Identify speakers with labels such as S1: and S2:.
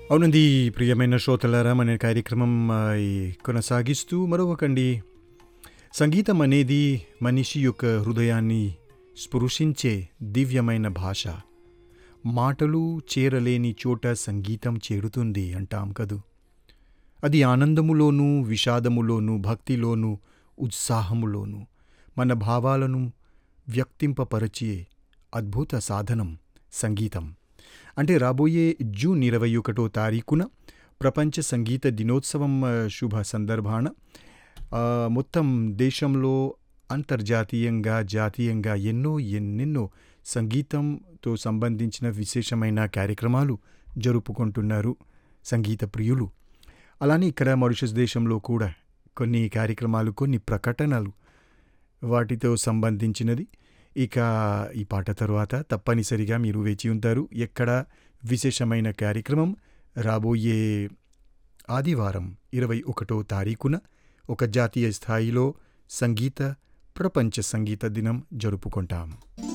S1: అవునండి ప్రియమైన శ్రోతలారా మన కార్యక్రమం ఆ, ఈ కొనసాగిస్తూ మరొకకండి సంగీతం అనేది మనిషి యొక్క హృదయాన్ని స్పృశించే దివ్యమైన భాష మాటలు చేరలేని చోట సంగీతం చేరుతుంది అంటాం కదూ అది ఆనందములోనూ విషాదములోనూ భక్తిలోనూ ఉత్సాహములోనూ మన భావాలను వ్యక్తింపపరచే అద్భుత సాధనం సంగీతం అంటే రాబోయే జూన్ ఇరవై ఒకటో తారీఖున ప్రపంచ సంగీత దినోత్సవం ఆ, శుభ సందర్భాన ఆ, మొత్తం దేశంలో అంతర్జాతీయంగా జాతీయంగా ఎన్నో ఎన్నెన్నో సంగీతంతో సంబంధించిన విశేషమైన కార్యక్రమాలు జరుపుకుంటున్నారు సంగీత ప్రియులు అలానే ఇక్కడ మారిషస్ దేశంలో కూడా కొన్ని కార్యక్రమాలు కొన్ని ప్రకటనలు వాటితో సంబంధించినది ఇక ఈ పాట తరువాత తప్పనిసరిగా మీరు వేచి ఉంటారు ఎక్కడ విశేషమైన కార్యక్రమం రాబోయే ఆదివారం ఇరవై ఒకటో తారీఖున ఒక జాతీయ స్థాయిలో సంగీత ప్రపంచ సంగీత దినం జరుపుకుంటాం